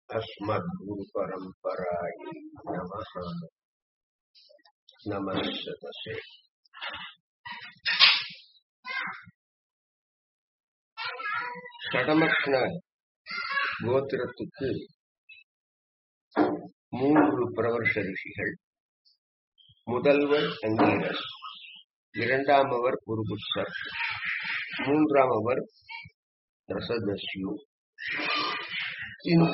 अस्मद्गुरुपरम्परायै नमः नमः सदसे சடமக்ன கோத்திரத்துக்கு மூன்று பிரவர்ஷ ரிஷிகள் முதல்வர் அங்கீரஸ் இரண்டாமவர் புருகுசர் மூன்றாமவர் ரசதஸ்யு இந்த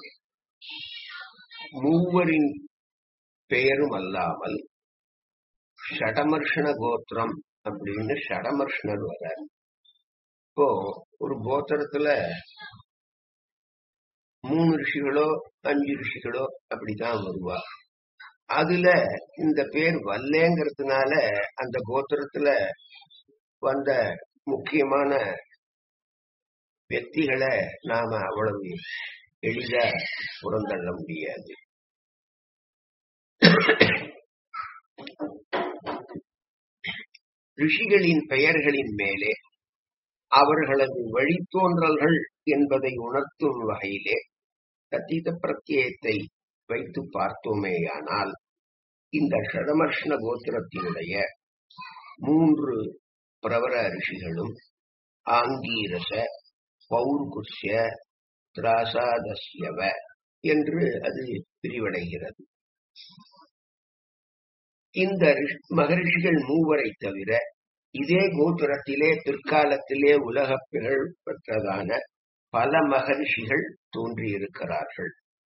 மூவரின் பெயரும் அல்லாமல் ஷடமர்ஷண கோத்திரம் அப்படின்னு ஷடமர்ஷனர் வரார் இப்போ ஒரு கோத்திரத்துல மூணு ரிஷிகளோ அஞ்சு ரிஷிகளோ அப்படிதான் வருவா அதுல இந்த பேர் வல்லேங்கிறதுனால அந்த கோத்திரத்துல வந்த முக்கியமான வெத்திகளை நாம அவ்வளவு எளிதா புறந்தள்ள முடியாது ரிஷிகளின் பெயர்களின் மேலே அவர்களது வழித்தோன்றல்கள் என்பதை உணர்த்தும் வகையிலே கத்தித பிரத்யத்தை வைத்து பார்த்தோமேயானால் இந்த ஷடமர்ஷ்ண கோத்திரத்தினுடைய மூன்று பிரவர ரிஷிகளும் ஆங்கீரச பௌர்குஷ்ய திராசாதஸ்யவ என்று அது பிரிவடைகிறது இந்த மகரிஷிகள் மூவரை தவிர இதே கோத்திரத்திலே பிற்காலத்திலே உலக புகழ் பெற்றதான பல மகரிஷிகள் தோன்றியிருக்கிறார்கள்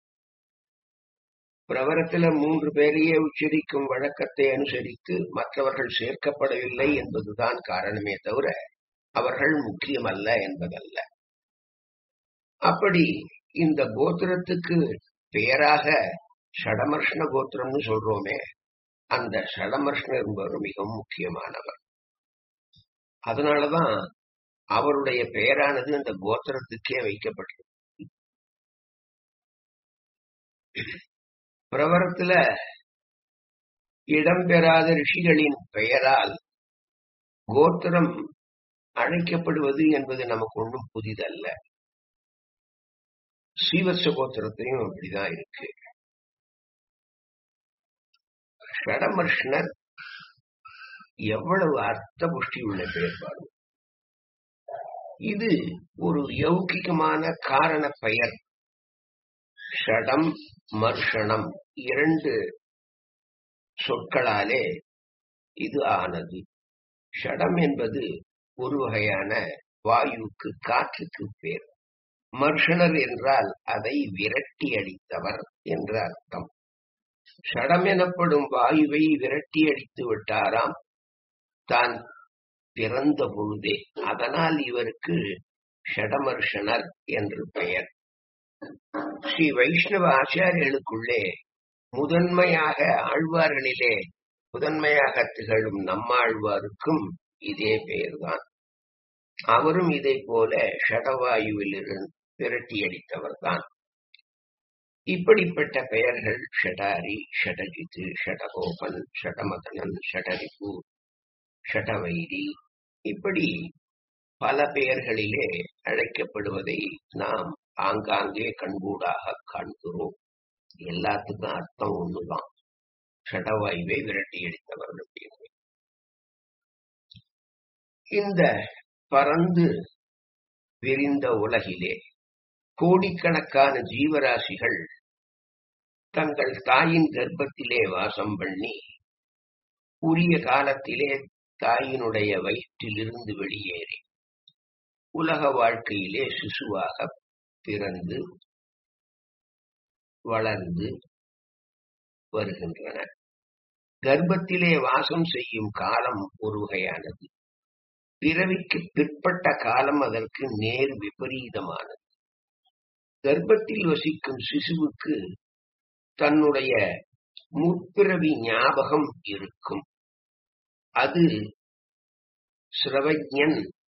பிரவரத்தில மூன்று பேரையே உச்சரிக்கும் வழக்கத்தை அனுசரித்து மற்றவர்கள் சேர்க்கப்படவில்லை என்பதுதான் காரணமே தவிர அவர்கள் முக்கியமல்ல என்பதல்ல அப்படி இந்த கோத்திரத்துக்கு பெயராக ஷடமர்ஷ்ண கோத்திரம்னு சொல்றோமே அந்த ஷடமர்ஷ்ணர் என்பவர் மிகவும் முக்கியமானவர் அதனாலதான் அவருடைய பெயரானது அந்த கோத்திரத்துக்கே வைக்கப்பட்டது பிரவரத்துல இடம்பெறாத ரிஷிகளின் பெயரால் கோத்திரம் அழைக்கப்படுவது என்பது நமக்கு ஒன்றும் புதிதல்ல ஸ்ரீவத்ச கோத்திரத்திலையும் அப்படிதான் இருக்கு ஷடமர்ஷ்ணர் எவ்வளவு அர்த்த புஷ்டி உள்ள பெயர் பாருங்க இது ஒரு யௌகிகமான காரண பெயர் ஷடம் மர்ஷணம் இரண்டு சொற்களாலே இது ஆனது ஷடம் என்பது ஒரு வகையான வாயுக்கு காற்றுக்கு பேர் மர்ஷணர் என்றால் அதை விரட்டி அடித்தவர் என்ற அர்த்தம் ஷடம் எனப்படும் வாயுவை விரட்டி அடித்து விட்டாராம் தான் பிறந்த பொழுதே அதனால் இவருக்கு ஷடமர்ஷனர் என்று பெயர் ஸ்ரீ வைஷ்ணவ ஆச்சாரியர்களுக்குள்ளே முதன்மையாக ஆழ்வார்களிலே முதன்மையாக திகழும் நம்மாழ்வாருக்கும் இதே பெயர்தான் அவரும் இதை போல ஷடவாயுவிலிருந்து விரட்டி அடித்தவர் தான் இப்படிப்பட்ட பெயர்கள் ஷடாரி ஷடஜித்து ஷடகோபன் ஷடமதனன் ஷடரிப்பு ஷடவைரி இப்படி பல பெயர்களிலே அழைக்கப்படுவதை நாம் ஆங்காங்கே கண்கூடாக காண்கிறோம் எல்லாத்துக்கும் அர்த்தம் ஒண்ணுதான் ஷடவாயுவை விரட்டி அடித்தவர் அப்படின்னு இந்த பறந்து விரிந்த உலகிலே கோடிக்கணக்கான ஜீவராசிகள் தங்கள் தாயின் கர்ப்பத்திலே வாசம் பண்ணி உரிய காலத்திலே தாயினுடைய வயிற்றிலிருந்து வெளியேறி உலக வாழ்க்கையிலே சிசுவாக பிறந்து வளர்ந்து வருகின்றன கர்ப்பத்திலே வாசம் செய்யும் காலம் ஒரு வகையானது பிறவிக்கு பிற்பட்ட காலம் அதற்கு நேர் விபரீதமானது கர்ப்பத்தில் வசிக்கும் சிசுவுக்கு தன்னுடைய முற்பிறவி ஞாபகம் இருக்கும் அது சிரவஜன்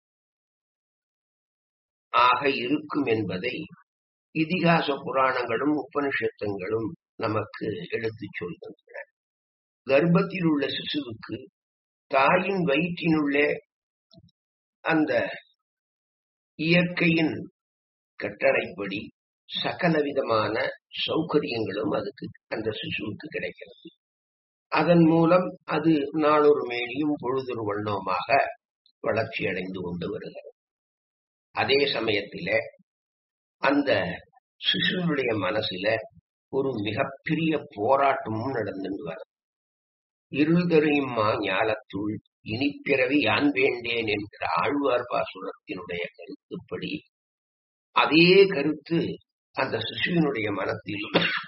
ஆக இருக்கும் என்பதை இதிகாச புராணங்களும் உபனிஷத்தங்களும் நமக்கு எடுத்துச் சொல்கின்றன கர்ப்பத்தில் உள்ள சிசுவுக்கு தாயின் வயிற்றினுள்ளே அந்த இயற்கையின் கட்டளைப்படி சகல விதமான சௌகரியங்களும் அதுக்கு அந்த சிசுவுக்கு கிடைக்கிறது அதன் மூலம் அது நாளொரு மேனியும் பொழுதொரு வண்ணமாக வளர்ச்சி அடைந்து கொண்டு வருகிறது அதே சமயத்தில அந்த சிசுனுடைய மனசுல ஒரு மிகப்பெரிய போராட்டமும் நடந்துட்டு வரும் இருள் தருமா ஞாலத்துள் இனிப்பிறவி யான் வேண்டேன் என்கிற ஆழ்வார் பாசுரத்தினுடைய கருத்துப்படி அதே கருத்து அந்த சிசுவினுடைய மனத்தில்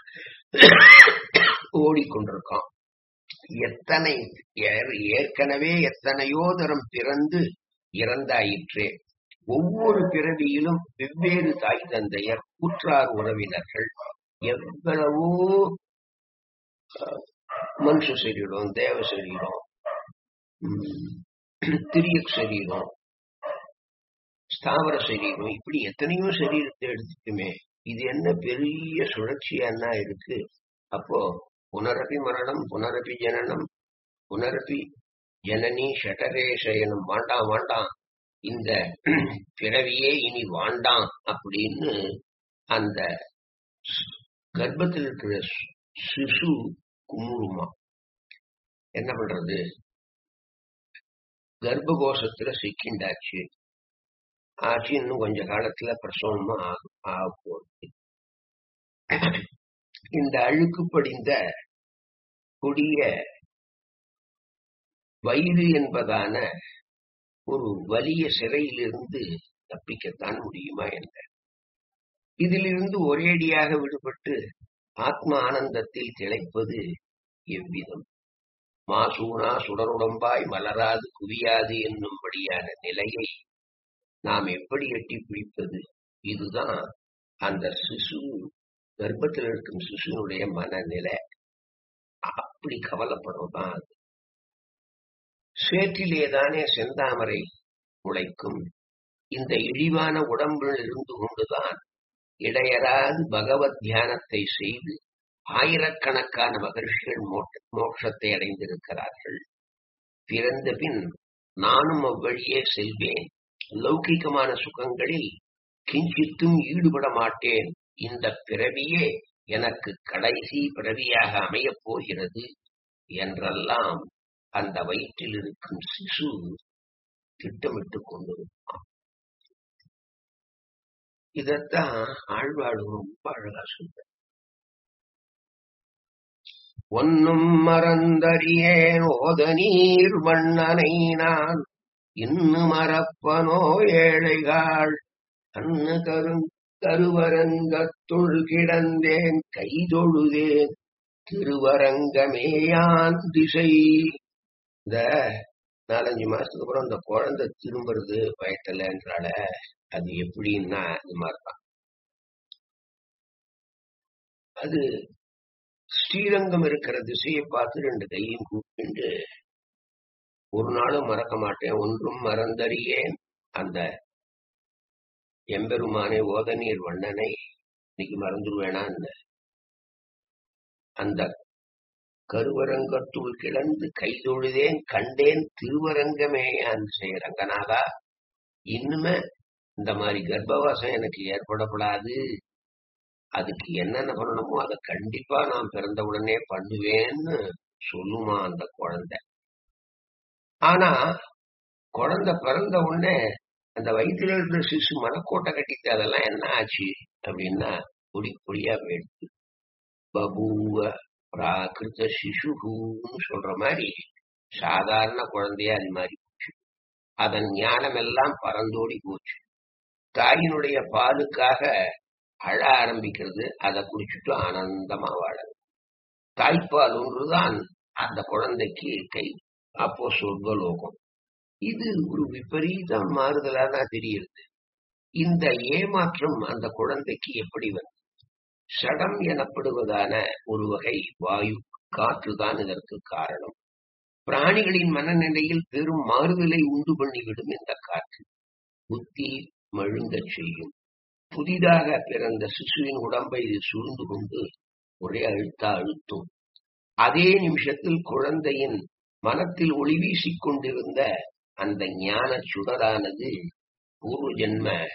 ஓடிக்கொண்டிருக்கான் எத்தனை ஏ- ஏற்கனவே எத்தனையோ தரம் பிறந்து இறந்தாயிற்றே ஒவ்வொரு பிறவியிலும் வெவ்வேறு தாய் தந்தையர் உற்றார் உறவினர்கள் எவ்வளவோ அஹ், மனுஷ சரீரம் தேவ சரீரம் உம், திரிய சரீரம் ஸ்தாவர சரீரம் இப்படி எத்தனையோ சரீரத்தை எடுத்துக்குமே இது என்ன பெரிய சுழற்சியா இருக்கு அப்போ புனரபி மரணம் புனரபி ஜனனம் புனரபி ஜனனி ஷடரே சயனம் வாண்டாம் வாண்டாம் இந்த பிறவியே இனி வாண்டாம் அப்படின்னு அந்த கர்ப்பத்தில் இருக்கிற சு- சிசு குமுறுமா என்ன பண்றது கர்ப்பகோஷத்துல சிக்கிண்டாச்சு ஆச்சு இன்னும் கொஞ்ச காலத்துல பிரசவமா ஆகும் ஆக போகுது இந்த அழுக்கு படிந்த கொடிய வயிறு என்பதான ஒரு வலிய சிறையிலிருந்து தப்பிக்கத்தான் முடியுமா என்ற இதிலிருந்து ஒரேடியாக விடுபட்டு ஆத்ம ஆனந்தத்தில் திளைப்பது எவ்விதம் மாசூனா சுடருடம்பாய் மலராது குவியாது என்னும்படியான நிலையை நாம் எப்படி எட்டி பிடிப்பது இதுதான் அந்த சிசு கர்ப்பத்தில் இருக்கும் சிசுனுடைய மனநிலை அப்படி கவலைப்படுறதுதான் அது சேற்றிலேதானே செந்தாமரை முளைக்கும் இந்த இழிவான உடம்பில் இருந்து கொண்டுதான் இடையராது பகவத் தியானத்தை செய்து ஆயிரக்கணக்கான மகர்ஷிகள் மோட்ச- மோட்சத்தை அடைந்திருக்கிறார்கள் பிறந்த பின் நானும் அவ்வழியே செல்வேன் லௌகிகமான சுகங்களில் கிஞ்சித்தும் ஈடுபட மாட்டேன் இந்த பிறவியே எனக்கு கடைசி பிறவியாக அமையப் போகிறது என்றெல்லாம் அந்த வயிற்றில் இருக்கும் சிசு திட்டமிட்டுக் கொண்டிருப்பான் இதத்தான் ஆழ்வாடு ரொம்ப அழகா சொல்ற ஒன்னும் மறந்தறியேன் ஓத நீர் வண்ணனை நான் இன்னு மறப்பனோ ஏழைகாள் அன்னு கரும் கருவரங்கத்துள் கிடந்தேன் கைதொழுதேன் திருவரங்கமேயான் திசை இந்த நாலஞ்சு மாசத்துக்கு அப்புறம் இந்த குழந்தை திரும்புறது வயட்டலன்றால அது எப்படின்னா இது மாதிரிதான் அது ஸ்ரீரங்கம் இருக்கிற திசையை பார்த்து ரெண்டு கையும் கூப்பிட்டு ஒரு நாளும் மறக்க மாட்டேன் ஒன்றும் மறந்தறியேன் அந்த எம்பெருமானை ஓதநீர் வண்ணனை இன்னைக்கு மறந்துடுவேனா என்ன அந்த கருவரங்கத்துள் கிடந்து கைதொழுதேன் கண்டேன் திருவரங்கமே அந்த செய்ய ரங்கநாதா இன்னுமே இந்த மாதிரி கர்ப்பவாசம் எனக்கு ஏற்படப்படாது அதுக்கு என்னென்ன பண்ணணுமோ அதை கண்டிப்பா நான் பிறந்த உடனே பண்ணுவேன்னு சொல்லுமா அந்த குழந்தை ஆனா குழந்தை பிறந்த உடனே அந்த வயிற்றுல இருக்கிற சிசு மனக்கோட்டை கட்டிட்டு அதெல்லாம் என்ன ஆச்சு அப்படின்னா பொடி பொடியா போயிடுது பபூவ பிராகிருத சிசுன்னு சொல்ற மாதிரி சாதாரண குழந்தையா அது மாதிரி போச்சு அதன் ஞானம் எல்லாம் பறந்தோடி போச்சு தாயினுடைய பாலுக்காக அழ ஆரம்பிக்கிறது அதை குடிச்சிட்டு ஆனந்தமா வாழது தாய்ப்பால் ஒன்றுதான் அந்த குழந்தைக்கு கை அப்போ சொர்க்கலோகம் இது ஒரு விபரீத மாறுதலா தான் தெரியுது இந்த ஏமாற்றம் அந்த குழந்தைக்கு எப்படி வந்து சடம் எனப்படுவதான ஒரு வகை வாயு காற்றுதான் இதற்கு காரணம் பிராணிகளின் மனநிலையில் பெரும் மாறுதலை உண்டு பண்ணிவிடும் இந்த காற்று புத்தி மழுங்கச் செய்யும் புதிதாக பிறந்த சிசுவின் உடம்பை இது சூழ்ந்து கொண்டு ஒரே அழுத்தா அழுத்தும் அதே நிமிஷத்தில் குழந்தையின் மனத்தில் ஒளி வீசிக் கொண்டிருந்த அந்த ஞான சுடரானது பூர்வ ஜென்ம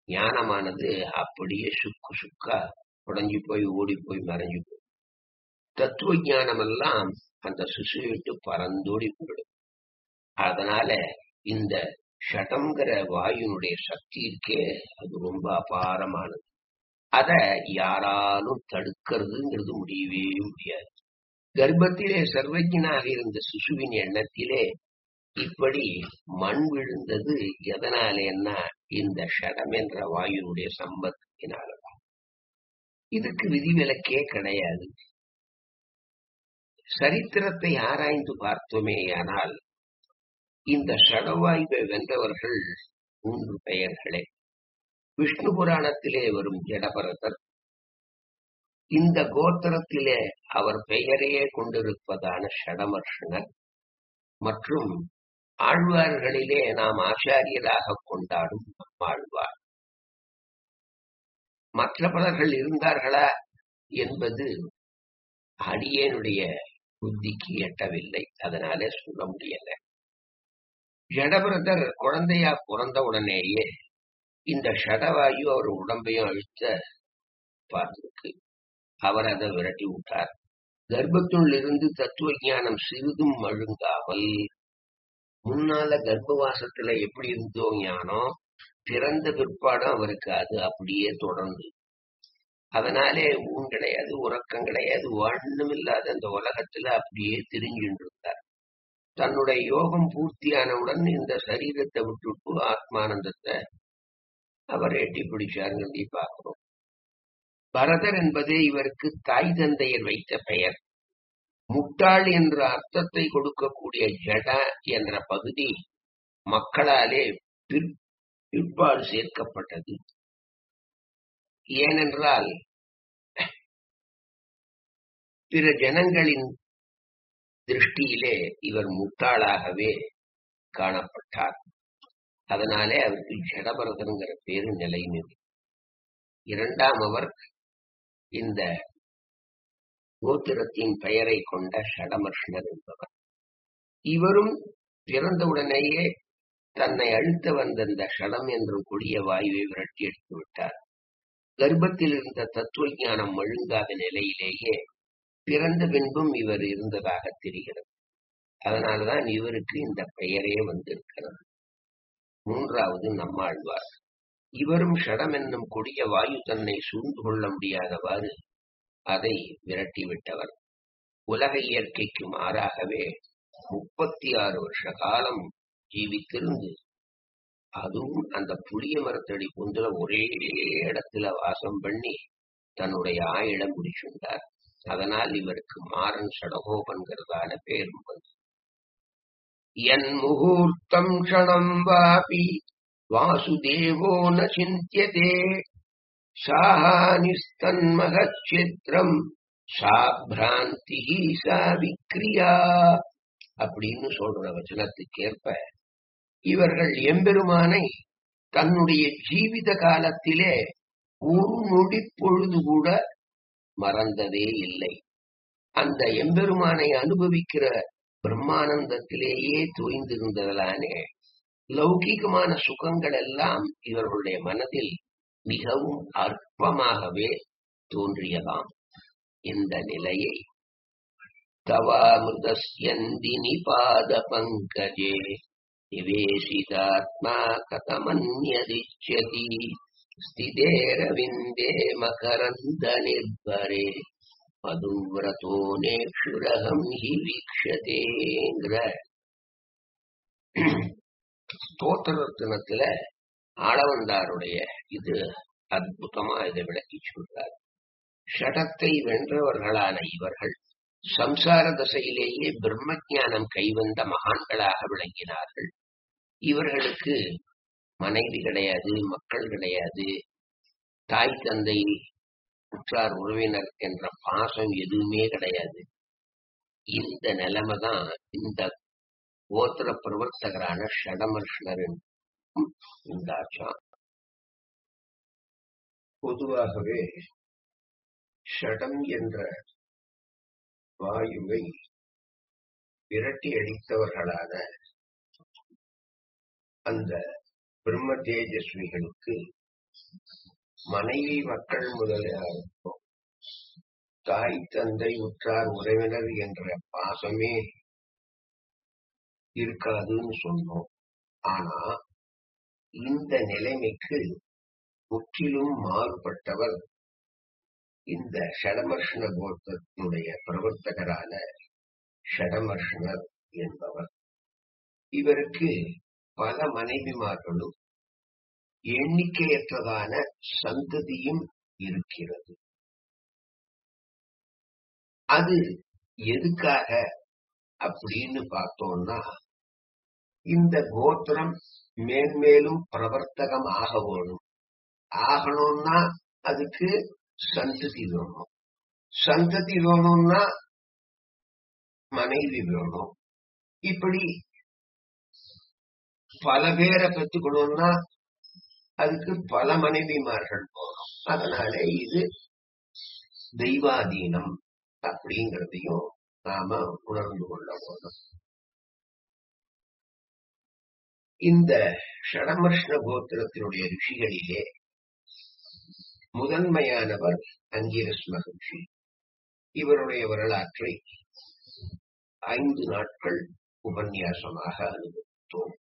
ஞானமானது அப்படியே சுக்கு சுக்கா உடைஞ்சு போய் ஓடி போய் மறைஞ்சு போய் தத்துவ ஞானம் எல்லாம் அந்த சிசுவை விட்டு பறந்தோடி போயிடும் அதனால இந்த ஷடங்கிற வாயுனுடைய சக்தி இருக்கே அது ரொம்ப அபாரமானது அத யாராலும் தடுக்கிறதுங்கிறது முடியவே முடியாது கர்ப்பத்திலே சர்வஜனாக இருந்த சிசுவின் எண்ணத்திலே இப்படி மண் விழுந்தது எதனாலேன்னா இந்த ஷடம் என்ற வாயுனுடைய சம்பத்தினாலதான் இதுக்கு விதிவிலக்கே கிடையாது சரித்திரத்தை ஆராய்ந்து பார்த்தோமேயானால் இந்த ஷடவாயுவை வென்றவர்கள் மூன்று பெயர்களே விஷ்ணு புராணத்திலே வரும் ஜடபரதர் இந்த கோத்திரத்திலே அவர் பெயரையே கொண்டிருப்பதான ஷடமர்ஷனர் மற்றும் ஆழ்வார்களிலே நாம் ஆச்சாரியராக கொண்டாடும் நம்மாழ்வார் மற்ற பலர்கள் இருந்தார்களா என்பது அடியேனுடைய புத்திக்கு எட்டவில்லை அதனாலே சொல்ல முடியல ஜடபிரதர் குழந்தையா பிறந்த உடனேயே இந்த ஷடவாயு அவர் உடம்பையும் அழுத்த பார்த்திருக்கு அவர் அதை விரட்டி விட்டார் கர்ப்பத்துள் இருந்து தத்துவ ஞானம் சிறிதும் மழுங்காமல் முன்னால கர்ப்பவாசத்துல எப்படி இருந்தோ ஞானம் பிறந்த பிற்பாடும் அவருக்கு அது அப்படியே தொடர்ந்து அதனாலே ஊன் கிடையாது உறக்கம் கிடையாது ஒண்ணுமில்லாத அந்த உலகத்துல அப்படியே திரிஞ்சுட்டு இருந்தார் தன்னுடைய யோகம் பூர்த்தியானவுடன் இந்த சரீரத்தை விட்டுட்டு ஆத்மானந்தத்தை அவர் எட்டி பிடிச்சாருங்கிறதை பார்க்கிறோம் பரதர் என்பதே இவருக்கு தாய் தந்தையர் வைத்த பெயர் முட்டாள் என்ற அர்த்தத்தை கொடுக்கக்கூடிய ஜட என்ற பகுதி மக்களாலே பிற்- பிற்பாடு சேர்க்கப்பட்டது ஏனென்றால் பிற ஜனங்களின் திருஷ்டியிலே இவர் முட்டாளாகவே காணப்பட்டார் அதனாலே அவருக்கு ஜடபரதங்கிற பேரு நிலை நின்று இரண்டாம் அவர் இந்த கோத்திரத்தின் பெயரை கொண்ட ஷடமர்ஷனர் என்பவர் இவரும் பிறந்தவுடனேயே தன்னை அழுத்த வந்த இந்த ஷடம் என்றும் கொடிய வாயுவை விரட்டி எடுத்து விட்டார் கர்ப்பத்தில் இருந்த தத்துவ ஞானம் மழுங்காத நிலையிலேயே பிறந்த பின்பும் இவர் இருந்ததாக தெரிகிறது அதனால்தான் இவருக்கு இந்த பெயரே வந்திருக்கிறது மூன்றாவது நம்மாழ்வார் இவரும் ஷடம் என்னும் கொடிய வாயு தன்னை சூழ்ந்து கொள்ள முடியாதவாறு அதை விரட்டிவிட்டவர் உலக இயற்கைக்கு மாறாகவே முப்பத்தி ஆறு வருஷ காலம் ஜீவித்திருந்து அதுவும் அந்த புளிய மரத்தடி பொந்துல ஒரே இடத்துல வாசம் பண்ணி தன்னுடைய ஆயிடம் முடிச்சுண்டார் அதனால் இவருக்கு மாறன் சடகோபன்கிறதான பேரும் வந்து என் முகூர்த்தம் க்ஷணம் வாபி வாசுதேவோ ந சிந்தியதே சாஹானிஸ்தன்மகச்சித்ரம் சா பிராந்தி சா விக்ரியா அப்படின்னு சொல்ற வச்சனத்துக்கேற்ப இவர்கள் எம்பெருமானை தன்னுடைய ஜீவித காலத்திலே ஒரு நொடி பொழுது கூட மறந்ததே இல்லை அந்த எம்பெருமானை அனுபவிக்கிற பிரம்மானந்தத்திலேயே தோய்ந்திருந்ததலானே லௌகிகமான சுகங்கள் எல்லாம் இவர்களுடைய மனதில் மிகவும் அற்பமாகவே தோன்றியதாம் இந்த நிலையை தவாமிருதஸ்யந்தி நிபாத பங்கஜே நிவேசிதாத்மா கதமன்யதிச்சதி ஸ்திதேரவிந்தே மகரந்த நிர்பரே மதுவிரதோ நேக்ஷுரகம் ஹி வீக்ஷதேங்கிற ஸ்தோத்திரத்தினத்துல ஆளவந்தாருடைய இது அற்புதமா இதை விளக்கி சொல்றார் ஷடத்தை வென்றவர்களான இவர்கள் சம்சார தசையிலேயே பிரம்ம ஞானம் கைவந்த மகான்களாக விளங்கினார்கள் இவர்களுக்கு மனைவி கிடையாது மக்கள் கிடையாது தாய் தந்தை உற்றார் உறவினர் என்ற பாசம் எதுவுமே கிடையாது இந்த நிலைமை தான் இந்த கோத்திர பிரவர்த்தகரான ஷடமர்ஷனர் உண்டாச்சான் பொதுவாகவே ஷடம் என்ற வாயுவை விரட்டி அடித்தவர்களான அந்த பிரம்ம தேஜஸ்விகளுக்கு மனைவி மக்கள் முதலியாருக்கும் தாய் தந்தை உற்றார் உறவினர் என்ற பாசமே இருக்காதுன்னு சொன்னோம் ஆனா இந்த நிலைமைக்கு முற்றிலும் மாறுபட்டவர் இந்த ஷடமர்ஷண கோத்திரத்தினுடைய பிரவர்த்தகரான ஷடமர்ஷனர் என்பவர் இவருக்கு பல மனைவிமார்களும் எண்ணிக்கையற்றதான சந்ததியும் இருக்கிறது அது எதுக்காக அப்படின்னு பார்த்தோம்னா இந்த கோத்திரம் மேன்மேலும் பிரவர்த்தகம் ஆக வேணும் ஆகணும்னா அதுக்கு சந்ததி வேணும் சந்ததி வேணும்னா மனைவி வேணும் இப்படி பல பேரை பெற்றுக்கணும்னா அதுக்கு பல மனைவிமார்கள் போகணும் அதனால இது தெய்வாதீனம் அப்படிங்கிறதையும் நாம உணர்ந்து கொள்ள போதும் இந்த ஷடமர்ஷ்ண கோத்திரத்தினுடைய ரிஷிகளிலே முதன்மையானவர் அங்கிரஸ் மகிழ்ச்சி இவருடைய வரலாற்றை ஐந்து நாட்கள் உபன்யாசமாக அனுபவித்தோம்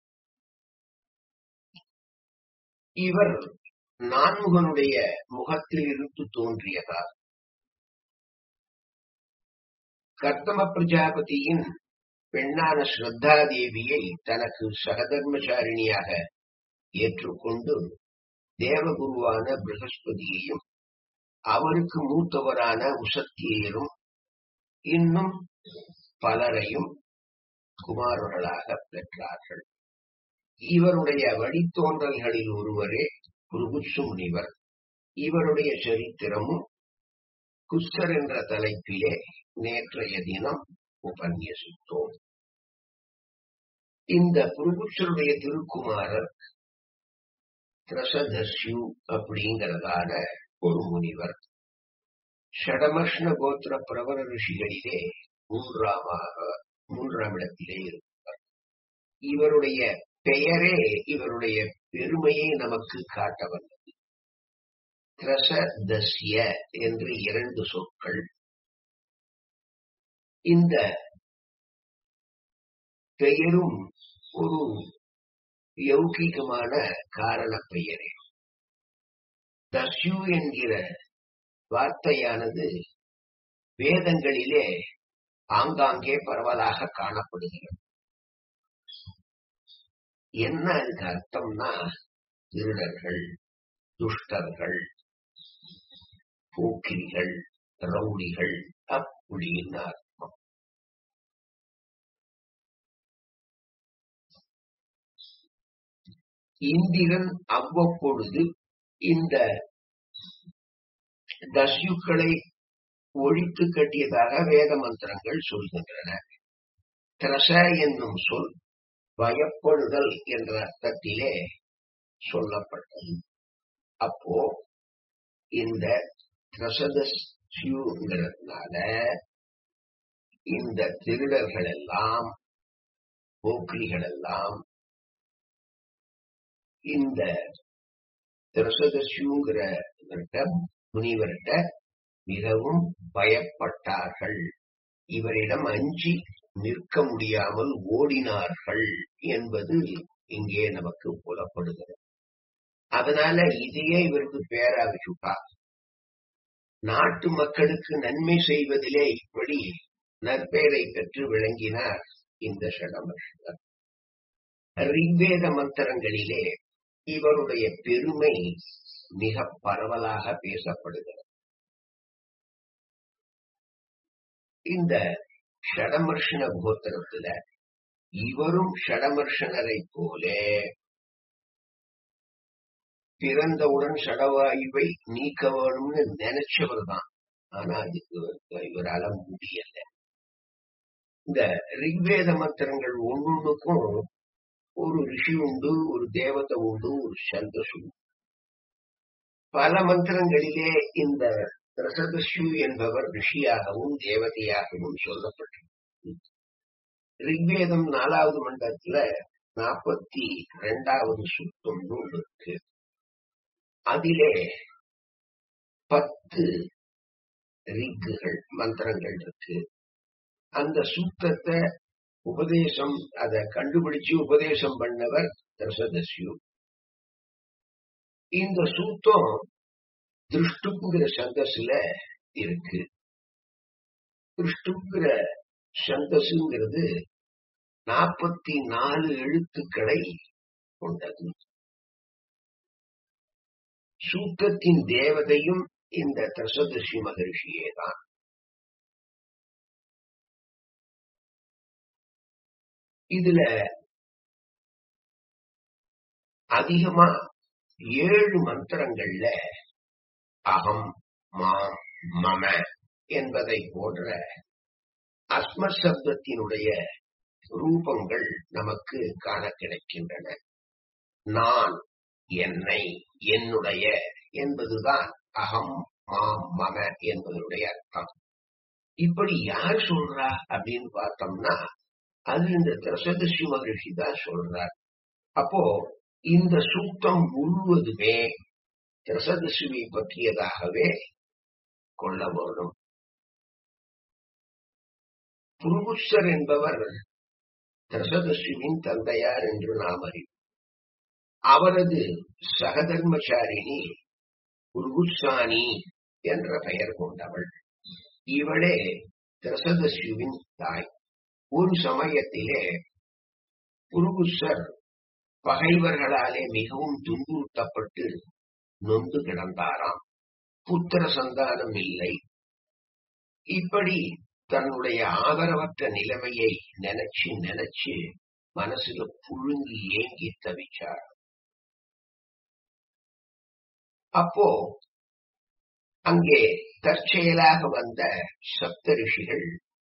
இவர் நான்முகனுடைய முகத்தில் இருந்து தோன்றியதால் கர்த்தம பிரஜாபதியின் பெண்ணான ஸ்ரத்தா தேவியை தனக்கு சகதர்மசாரிணியாக ஏற்றுக்கொண்டு தேவகுருவான பிரகஸ்பதியையும் அவருக்கு மூத்தவரான உசத்தியரும் இன்னும் பலரையும் குமாரர்களாக பெற்றார்கள் இவருடைய வழித்தோன்றல்களில் ஒருவரே புருகுச்சு முனிவர் இவருடைய சரித்திரமும் குஸ்தர் என்ற தலைப்பிலே நேற்றைய தினம் உபன்யசித்தோம் இந்த புருகுச்சருடைய திருக்குமாரர் திரசதஸ்யு அப்படிங்கிறதான ஒரு முனிவர் ஷடமர்ஷ்ண கோத்திர பிரபல ரிஷிகளிலே மூன்றாமாக மூன்றாம் இடத்திலே இருப்பார் இவருடைய பெயரே இவருடைய பெருமையை நமக்கு காட்ட வந்தது திரசதஸ்ய என்று இரண்டு சொற்கள் இந்த பெயரும் ஒரு யௌகிகமான காரண பெயரே தஸ்யு என்கிற வார்த்தையானது வேதங்களிலே ஆங்காங்கே பரவலாக காணப்படுகிறது என்ன அதுக்கு அர்த்தம்னா திருடர்கள் துஷ்டர்கள் போக்கிரிகள் ரவுடிகள் அப்படின்னு அர்த்தம் இந்திரன் அவ்வப்பொழுது இந்த தஸ்யுக்களை ஒழித்து கட்டியதாக வேத மந்திரங்கள் சொல்கின்றன திரச என்னும் சொல் பயப்படுதல் என்ற அர்த்தத்திலே சொல்லப்பட்டது அப்போ இந்த திரசதஸ்யுங்கிறதுனால இந்த திருடர்கள் எல்லாம் போக்கிரிகள் எல்லாம் இந்த திரசதஸ்யுங்கிற முனிவர்கிட்ட மிகவும் பயப்பட்டார்கள் இவரிடம் அஞ்சி நிற்க முடியாமல் ஓடினார்கள் என்பது இங்கே நமக்கு புலப்படுகிறது அதனால இதையே இவருக்கு பேராவிச்சுட்டா நாட்டு மக்களுக்கு நன்மை செய்வதிலே இப்படி நற்பெயரை பெற்று விளங்கினார் இந்த ஷடமர்ஷர் ரிக்வேத மந்திரங்களிலே இவருடைய பெருமை மிக பரவலாக பேசப்படுகிறது இந்த ஷடமர்ஷன கோத்திரத்துல இவரும் ஷடமர்ஷனரை போல பிறந்தவுடன் ஷடவாயுவை நீக்க வேணும்னு நினைச்சவர் தான் ஆனா அதுக்கு இவரால முடியல இந்த ரிக்வேத மந்திரங்கள் ஒன்னொன்னுக்கும் ஒரு ரிஷி உண்டு ஒரு தேவதை உண்டு ஒரு சந்தஸ் உண்டு பல மந்திரங்களிலே இந்த ரசதஸ்யு என்பவர் ரிஷியாகவும் தேவதையாகவும் சொல்லப்பட்டிருக்கு ரிக்வேதம் நாலாவது மண்டலத்துல நாற்பத்தி ரெண்டாவது சுத்தம் இருக்கு அதிலே பத்து ரிக்குகள் மந்திரங்கள் இருக்கு அந்த சூத்திரத்தை உபதேசம் அதை கண்டுபிடிச்சு உபதேசம் பண்ணவர் தர்சதஸ்யு இந்த சூத்தம் திருஷ்டுங்கிற சந்தஸ்ல இருக்கு திருஷ்டுங்கிற சந்தசுங்கிறது நாற்பத்தி நாலு எழுத்துக்களை கொண்டது சூக்கத்தின் தேவதையும் இந்த தசதசி மகர்ஷியே தான் இதுல அதிகமா ஏழு மந்திரங்கள்ல அகம் மாம் மம என்பதை போன்ற அஸ்ம சப்தத்தினுடைய ரூபங்கள் நமக்கு காண கிடைக்கின்றன நான் என்னை என்னுடைய என்பதுதான் அகம் மாம் மம என்பதனுடைய அர்த்தம் இப்படி யார் சொல்றா அப்படின்னு பார்த்தோம்னா அது இந்த திரசதசி மகிழ்ச்சி தான் சொல்றார் அப்போ இந்த சூக்தம் முழுவதுமே திரசதசுவை பற்றியதாகவே கொள்ள வேண்டும் புருகுஷர் என்பவர் திரசதசுவின் தந்தையார் என்று நாம் அறிவோம் அவரது சகதர்மச்சாரிணி புருகுசானி என்ற பெயர் கொண்டவள் இவளே திரசதசுவின் தாய் ஒரு சமயத்திலே புருகுசர் பகைவர்களாலே மிகவும் துன்புறுத்தப்பட்டு நொந்து கிடந்தாராம் புத்திர சந்தானம் இல்லை இப்படி தன்னுடைய ஆதரவற்ற நிலைமையை நினைச்சு நினைச்சு மனசுல புழுங்கி ஏங்கி தவிச்சார் அப்போ அங்கே தற்செயலாக வந்த சப்த ரிஷிகள்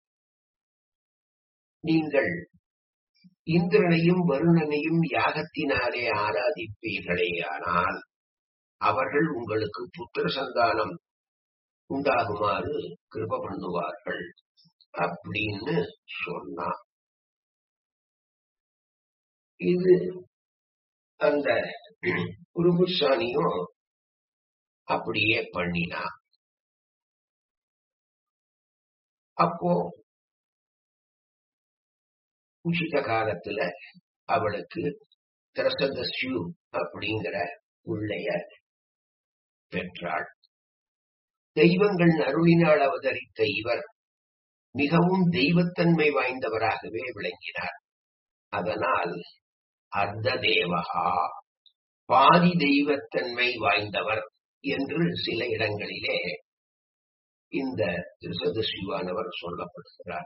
நீங்கள் இந்திரனையும் வருணனையும் யாகத்தினாலே ஆராதிப்பீர்களேயானால் அவர்கள் உங்களுக்கு புத்திர சந்தானம் உண்டாகுமாறு கிருப பண்ணுவார்கள் அப்படின்னு சொன்னான் இது அந்த குருபுசானியும் அப்படியே பண்ணினா அப்போ உச்சித காலத்துல அவளுக்கு திரசதஸ்யு அப்படிங்கிற பிள்ளைய பெற்றாள் தெய்வங்கள் அருளினால் அவதரித்த இவர் மிகவும் தெய்வத்தன்மை வாய்ந்தவராகவே விளங்கினார் அதனால் அர்த்த தேவகா பாதி தெய்வத்தன்மை வாய்ந்தவர் என்று சில இடங்களிலே இந்த திருசதசிவானவர் சொல்லப்படுகிறார்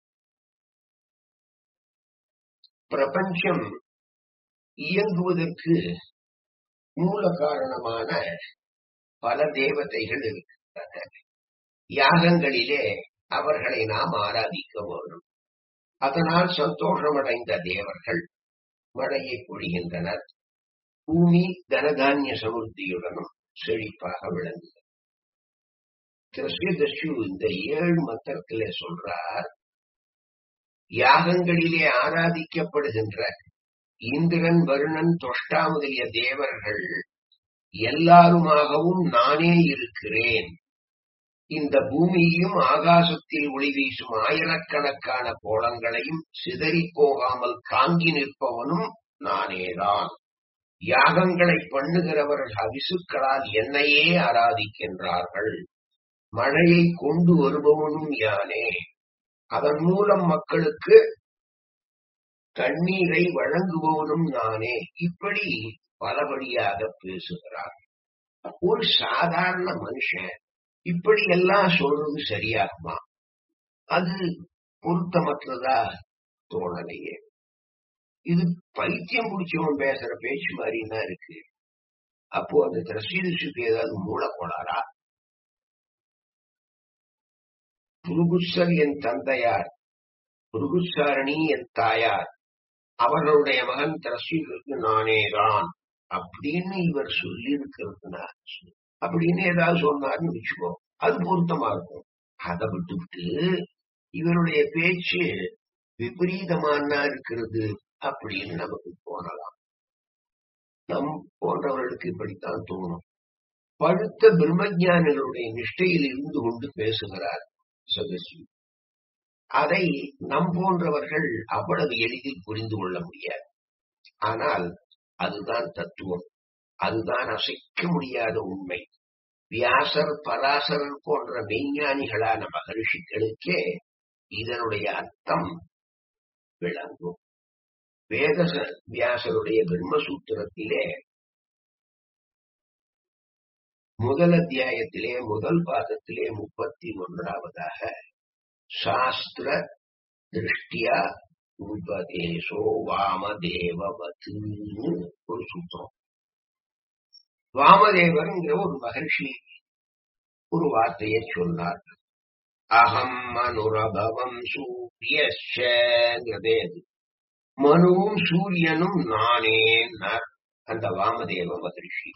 பிரபஞ்சம் இயங்குவதற்கு மூல காரணமான பல தேவதைகள் இருக்கின்றன யாகங்களிலே அவர்களை நாம் ஆராதிக்க வேண்டும் அதனால் சந்தோஷமடைந்த தேவர்கள் மழையை பொழிகின்றனர் பூமி தனதானிய சமுர்த்தியுடனும் செழிப்பாக விளங்குகிறது கிருஷ்ணதசு இந்த ஏழு மந்திரத்திலே சொல்றார் யாகங்களிலே ஆராதிக்கப்படுகின்ற இந்திரன் வருணன் தொஷ்டா முதலிய தேவர்கள் எல்லாருமாகவும் நானே இருக்கிறேன் இந்த பூமியையும் ஆகாசத்தில் ஒளி வீசும் ஆயிரக்கணக்கான கோலங்களையும் சிதறி போகாமல் தாங்கி நிற்பவனும் நானேதான் யாகங்களை பண்ணுகிறவர்கள் அவிசுக்களால் என்னையே ஆராதிக்கின்றார்கள் மழையை கொண்டு வருபவனும் யானே அதன் மூலம் மக்களுக்கு தண்ணீரை வழங்குபவனும் நானே இப்படி பலபடியாக பேசுகிறார் ஒரு சாதாரண மனுஷன் இப்படி எல்லாம் சொல்றது சரியாகுமா அது பொருத்தமற்றதா தோணலையே இது பைத்தியம் பிடிச்சவன் பேசுற பேச்சு மாதிரி தான் இருக்கு அப்போ அந்த திரசீதுக்கு ஏதாவது மூல கோளாரா புருகுசர் என் தந்தையார் புருகுசாரணி என் தாயார் அவர்களுடைய மகன் திரசீலுக்கு நானேதான் அப்படின்னு இவர் சொல்லி இருக்கிறதுனா அப்படின்னு ஏதாவது சொன்னார்னு வச்சுக்கோ அது பொருத்தமா இருக்கும் அதை விட்டுவிட்டு இவருடைய பேச்சு விபரீதமானா இருக்கிறது அப்படின்னு நமக்கு தோணலாம் நம் போன்றவர்களுக்கு இப்படித்தான் தோணும் பழுத்த பிரம்மஞானிகளுடைய நிஷ்டையில் இருந்து கொண்டு பேசுகிறார் சதஸ்வி அதை நம் போன்றவர்கள் அவ்வளவு எளிதில் புரிந்து கொள்ள முடியாது ஆனால் அதுதான் தத்துவம் அதுதான் அசைக்க முடியாத உண்மை வியாசர் பராசரர் போன்ற மெய்ஞானிகளான மகரிஷிகளுக்கே இதனுடைய அர்த்தம் விளங்கும் வேத வியாசருடைய பிரம்மசூத்திரத்திலே முதல் அத்தியாயத்திலே முதல் பாதத்திலே முப்பத்தி ஒன்றாவதாக சாஸ்திர திருஷ்டியா உபதேசோ வாமதேவவத்துன்னு ஒரு சூத்திரம் வாமதேவர்ங்கிற ஒரு மகர்ஷி ஒரு வார்த்தையை சொன்னார் அகம் மனுரபவம் சூரியங்கிறதே அது மனுவும் சூரியனும் நானே அந்த வாமதேவ மகர்ஷி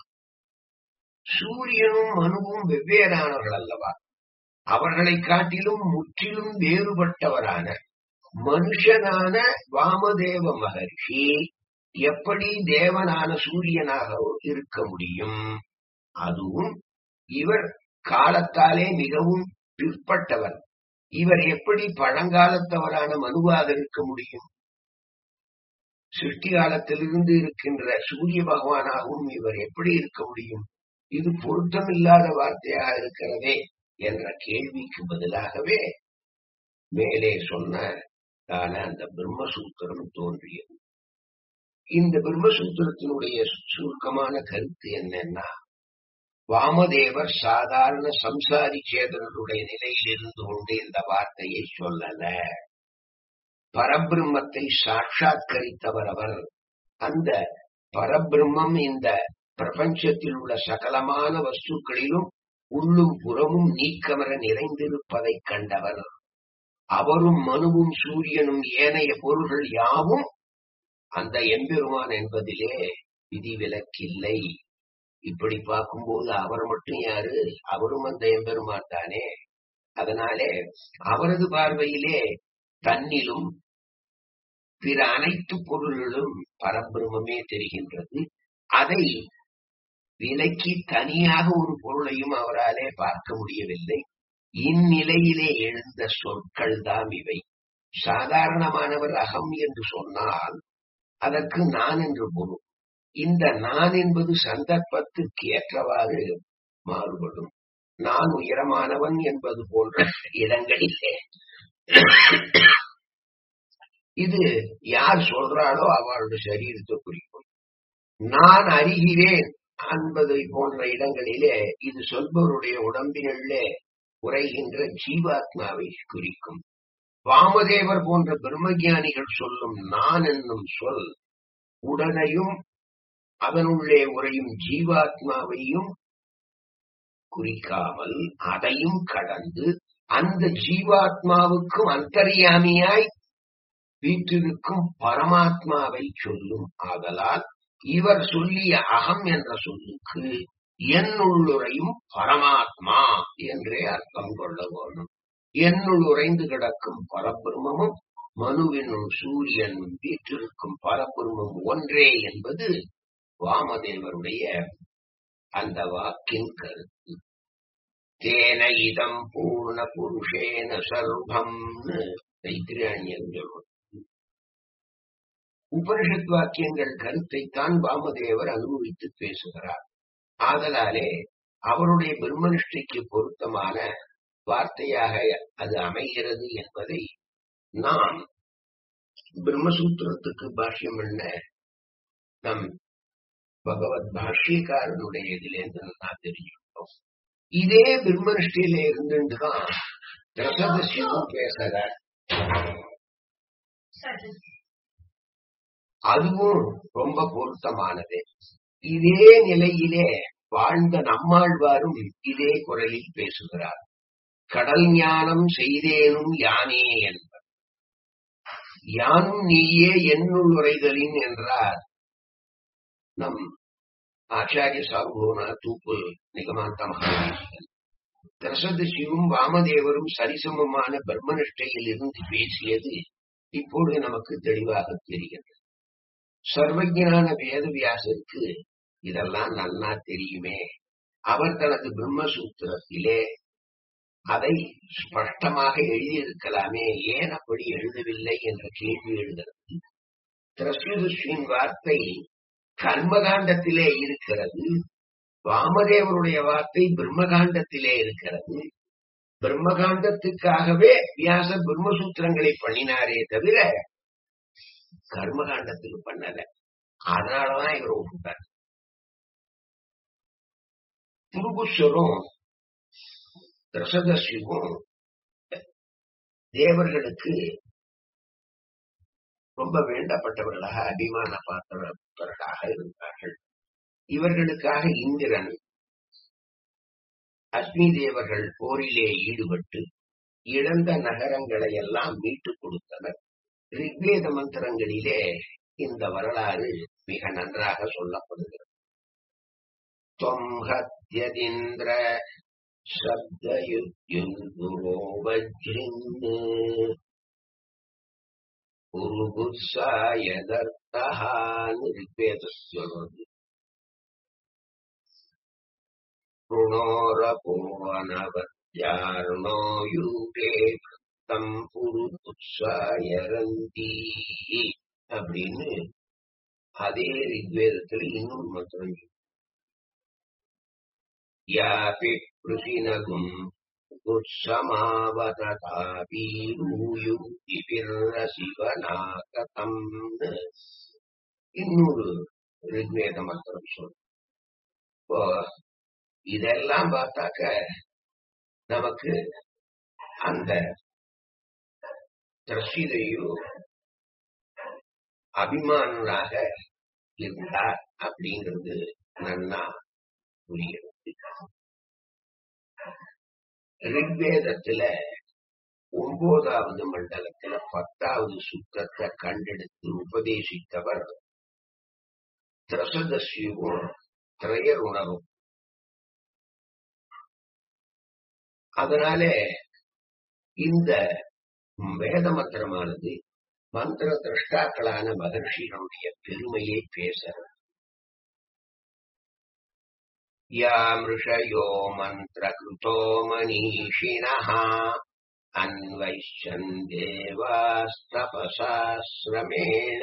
சூரியனும் மனுவும் வெவ்வேறானவர்கள் அல்லவா அவர்களை காட்டிலும் முற்றிலும் வேறுபட்டவரான மனுஷனான வாமதேவ மகர்ஷி எப்படி தேவனான சூரியனாக இருக்க முடியும் அதுவும் இவர் காலத்தாலே மிகவும் பிற்பட்டவர் இவர் எப்படி பழங்காலத்தவரான மனுவாக இருக்க முடியும் சிருஷ்டி காலத்திலிருந்து இருக்கின்ற சூரிய பகவானாகவும் இவர் எப்படி இருக்க முடியும் இது பொருத்தமில்லாத வார்த்தையாக இருக்கிறதே என்ற கேள்விக்கு பதிலாகவே மேலே சொன்ன அந்த பிரம்மசூத்திரம் தோன்றியது இந்த பிரம்மசூத்திரத்தினுடைய சுருக்கமான கருத்து என்னன்னா வாமதேவர் சாதாரண சம்சாரி சேதனருடைய நிலையில் இருந்து கொண்டு இந்த வார்த்தையை சொல்லல பரபிரம்மத்தை சாட்சாத்கரித்தவர் அவர் அந்த பரபிரம்மம் இந்த பிரபஞ்சத்தில் உள்ள சகலமான வஸ்துக்களிலும் உள்ளும் புறமும் நீக்கமர நிறைந்திருப்பதை கண்டவர் அவரும் மனுவும் சூரியனும் ஏனைய பொருள்கள் யாவும் அந்த எம்பெருமான் என்பதிலே விதிவிலக்கில்லை இப்படி பார்க்கும்போது அவர் மட்டும் யாரு அவரும் அந்த எம்பெருமான் தானே அதனாலே அவரது பார்வையிலே தன்னிலும் பிற அனைத்து பொருள்களும் பரபிரமே தெரிகின்றது அதை விலக்கி தனியாக ஒரு பொருளையும் அவராலே பார்க்க முடியவில்லை இந்நிலையிலே எழுந்த சொற்கள் தாம் இவை சாதாரணமானவர் அகம் என்று சொன்னால் அதற்கு நான் என்று பொருள் இந்த நான் என்பது சந்தர்ப்பத்துக்கு ஏற்றவாறு மாறுபடும் நான் உயரமானவன் என்பது போன்ற இடங்களிலே இது யார் சொல்றாளோ அவளுடைய சரீரத்தை குறிக்கும் நான் அறிகிறேன் என்பதை போன்ற இடங்களிலே இது சொல்பவருடைய உடம்பினுள்ளே உரைகின்ற ஜீவாத்மாவை குறிக்கும் வாமதேவர் போன்ற பிரம்மஞானிகள் சொல்லும் நான் என்னும் சொல் உடனையும் அதனுள்ளே உரையும் ஜீவாத்மாவையும் குறிக்காமல் அதையும் கடந்து அந்த ஜீவாத்மாவுக்கும் அந்தரியாமியாய் வீற்றிருக்கும் பரமாத்மாவை சொல்லும் ஆதலால் இவர் சொல்லிய அகம் என்ற சொல்லுக்கு என்னுள்ளுரையும் பரமாத்மா என்றே அர்த்தம் கொள்ள வேண்டும் என்னுள் உறைந்து கிடக்கும் பரபிரமும் மனுவினுள் சூரியனும் வீற்றிருக்கும் பரபிரமும் ஒன்றே என்பது வாமதேவருடைய அந்த வாக்கின் கருத்து தேன இதம் பூர்ண புருஷேன சர்வம் தைத்திராணியன் சொல்வது உபனிஷத் வாக்கியங்கள் கருத்தைத்தான் வாமதேவர் அனுபவித்து பேசுகிறார் ஆதலாலே அவருடைய பிரம்மனிஷ்டைக்கு பொருத்தமான வார்த்தையாக அது அமைகிறது என்பதை நாம் பிரம்மசூத்திரத்துக்கு பாஷ்யம் என்ன நம் பகவத் பாஷ்யக்காரனுடைய இதிலேருந்து நான் தெரிஞ்சுக்கிட்டோம் இதே பிரம்மனிஷ்டையில இருந்துதான் ரசதசிவம் பேசுறார் அதுவும் ரொம்ப பொருத்தமானது இதே நிலையிலே வாழ்ந்த நம்மாழ்வாரும் இதே குரலில் பேசுகிறார் கடல் ஞானம் செய்தேனும் யானே என்பர் யானும் நீயே என்னுள் உரைதலின் என்றார் நம் ஆச்சாரிய சார்போனா தூப்பு நிகமாந்த மகாதேசிகன் திரசதிசியும் வாமதேவரும் சரிசமமான பிரம்மனிஷ்டையில் இருந்து பேசியது இப்பொழுது நமக்கு தெளிவாக தெரிகிறது சர்வஜனான வேத வியாசருக்கு இதெல்லாம் நன்னா தெரியுமே அவர் தனது பிரம்மசூத்திரத்திலே அதை ஸ்பஷ்டமாக எழுதியிருக்கலாமே ஏன் அப்படி எழுதவில்லை என்ற கேள்வி எழுகிறது திரஸ்யுதுஷ்வின் வார்த்தை கர்மகாண்டத்திலே இருக்கிறது வாமதேவருடைய வார்த்தை பிரம்மகாண்டத்திலே இருக்கிறது பிரம்மகாண்டத்துக்காகவே வியாசர் பிரம்மசூத்திரங்களை பண்ணினாரே தவிர கர்மகாண்டத்துக்கு பண்ணல அதனாலதான் இவர் ஒப்புட்டார் புருகுஸ்வரும் ரசதஸ்வியும் தேவர்களுக்கு ரொம்ப வேண்டப்பட்டவர்களாக அபிமான பாத்திரர்களாக இருந்தார்கள் இவர்களுக்காக இந்திரன் அக்னி தேவர்கள் போரிலே ஈடுபட்டு இழந்த நகரங்களை எல்லாம் மீட்டுக் கொடுத்தனர் ரிக்வேத மந்திரங்களிலே இந்த வரலாறு மிக நன்றாக சொல்லப்படுகிறது தொம்ஹத்யதிந்திர சப்தயுத்யுர்குரோ வஜ்ரின்னு உருகுத்சாயதர்த்தஹான்னு ரிக்வேதம் சொல்றது ருணோரபோவனவத்யாருணோ யூகே தம் புருகுத்சாயரந்தி அப்படின்னு அதே ரிக்வேதத்துல இன்னொரு மந்திரம் இருக்கு. யாபி கிருஷினகும் உற்சமாவதாபீரூயுகிபிர்ரசிவநாகதம் இன்னொரு ரிக்வேத மந்திரம் சொல் இப்போ இதெல்லாம் பார்த்தாக்க நமக்கு அந்த திரசிதையோ அபிமானராக இருந்தார் அப்படிங்கிறது நன்னா புரிகிறது ரிக்வேதத்துல ஒன்பதாவது மண்டலத்துல பத்தாவது சுத்தத்தை கண்டெடுத்து உபதேசித்தவர் திரசதஸ்யும் திரையர் உணரும் அதனாலே இந்த வேத மந்திரமானது மந்திர திரஷ்டாக்களான மகர்ஷிகளுடைய பெருமையை பேசுறது யாமிருஷயோ மந்திரகிருதோ மனிஷிணः அன்வைஷன் தேவாஸ்தபசாஸ்ரமேண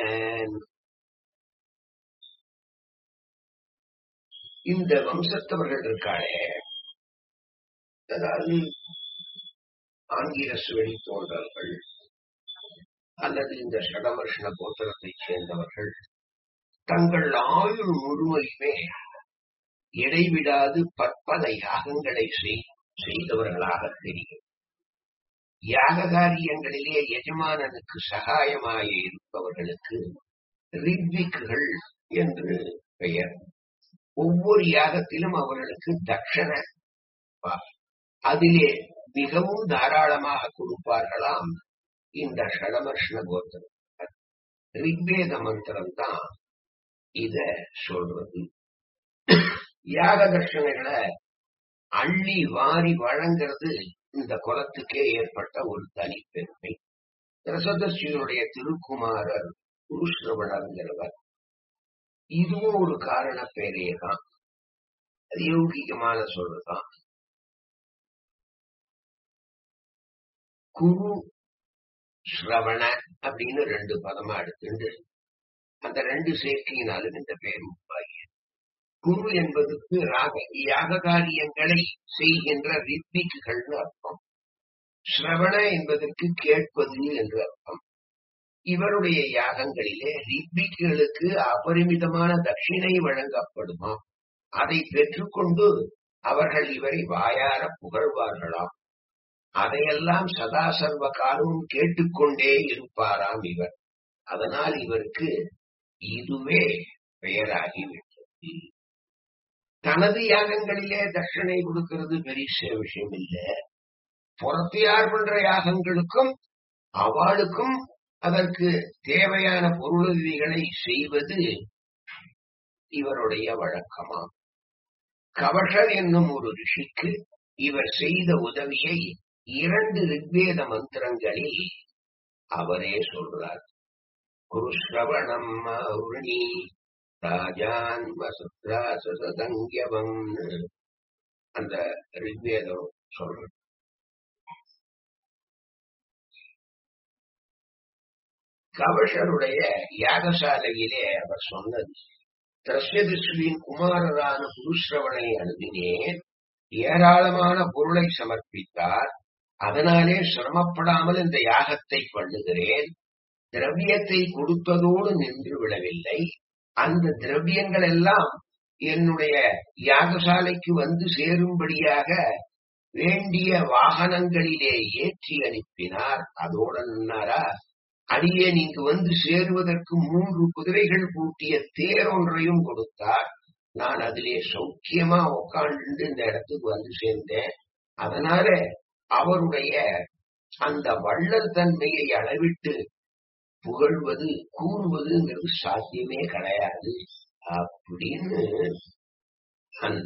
இந்த வம்சத்தவர்கள் இருக்காளே அதாவது ஆங்கிலஸ் வெளி தோன்றல்கள் அல்லது இந்த ஷடவர்ஷண கோத்திரத்தைச் சேர்ந்தவர்கள் தங்கள் ஆயுள் முழுமையுமே இடைவிடாது பற்பல யாகங்களை செய்- செய்தவர்களாக தெரியும் யாக காரியங்களிலே எஜமானனுக்கு சகாயமாய இருப்பவர்களுக்கு ரித்விக்குகள் என்று பெயர் ஒவ்வொரு யாகத்திலும் அவர்களுக்கு தட்சணை வா- அதிலே மிகவும் தாராளமாக கொடுப்பார்களாம் இந்த ஷடமர்ஷண கோத்திரம் ரிக்வேத மந்திரம் தான் இத சொல்றது யாக தர்ஷனைகளை அள்ளி வாரி வழங்கிறது இந்த குலத்துக்கே ஏற்பட்ட ஒரு தனி பெருமை ரசதஸ்வியுடைய திருக்குமாரர் குருஷ்ரவணங்கிறவர் இதுவும் ஒரு காரண பேரே தான் அது யௌகிகமான சொல்றதுதான் குரு ஸ்ரவண அப்படின்னு ரெண்டு பதமா எடுத்துண்டு அந்த ரெண்டு சேர்க்கையினாலும் இந்த பெயர் உருவாகி குரு என்பதற்கு ராக யாக காரியங்களை செய்கின்ற ரித்விக்குகள்னு அர்த்தம் ஸ்ரவண என்பதற்கு கேட்பது என்று அர்த்தம் இவருடைய யாகங்களிலே ரித்விக்குகளுக்கு அபரிமிதமான தட்சிணை வழங்கப்படுமா அதை பெற்றுக்கொண்டு அவர்கள் இவரை வாயார புகழ்வார்களாம் அதையெல்லாம் சதா சர்வ காலமும் கேட்டுக்கொண்டே இருப்பாராம் இவர் அதனால் இவருக்கு இதுவே பெயராகிவிட்டது தனது யாகங்களிலே தட்சணை கொடுக்கிறது பெரிய விஷயம் இல்ல புறத்தியார் பண்ற யாகங்களுக்கும் அவளுக்கும் அதற்கு தேவையான பொருளுதவிகளை செய்வது இவருடைய வழக்கமாம் கவஷர் என்னும் ஒரு ரிஷிக்கு இவர் செய்த உதவியை இரண்டு ரிக்வேத மந்திரங்களில் அவரே சொல்றார் குருஸ்ரவணம் அருணி ராஜான் வசுத்ராசதங்கியவம் அந்த ரிக்வேதம் சொல்றது கவஷருடைய யாகசாலையிலே அவர் சொன்னது திரஸ்யதிஸ்ரீன் குமாரரான புருஷ்ரவனை அணுகினேன் ஏராளமான பொருளை சமர்ப்பித்தார் அதனாலே சிரமப்படாமல் இந்த யாகத்தை பண்ணுகிறேன் திரவியத்தை கொடுத்ததோடு நின்று விடவில்லை அந்த திரவியங்கள் எல்லாம் என்னுடைய யாகசாலைக்கு வந்து சேரும்படியாக வேண்டிய வாகனங்களிலே ஏற்றி அனுப்பினார் அதோட நின்னாரா அடியே நீங்க வந்து சேருவதற்கு மூன்று குதிரைகள் பூட்டிய தேர் ஒன்றையும் கொடுத்தார் நான் அதிலே சௌக்கியமா உட்கார்ந்து இந்த இடத்துக்கு வந்து சேர்ந்தேன் அதனால அவருடைய அந்த வள்ளல் தன்மையை அளவிட்டு புகழ்வது கூறுவதுங்கிறது சாத்தியமே கிடையாது அப்படின்னு அந்த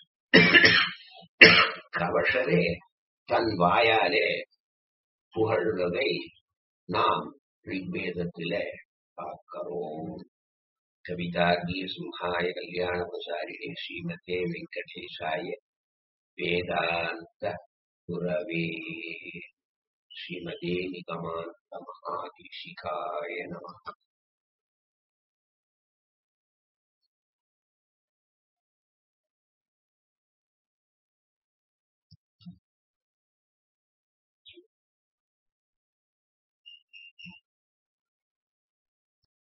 கவஷரே தன் வாயாலே புகழ்வதை நாம் ரிக்வேதத்திலே பார்க்கிறோம் கவிதார்கிய சிம்ஹாய கல்யாண பிரசாரிணி ஸ்ரீமதே வெங்கடேசாய வேதாந்த குரவே ஸ்ரீமதே நிகமாந்த மகாதிஷிகாய நம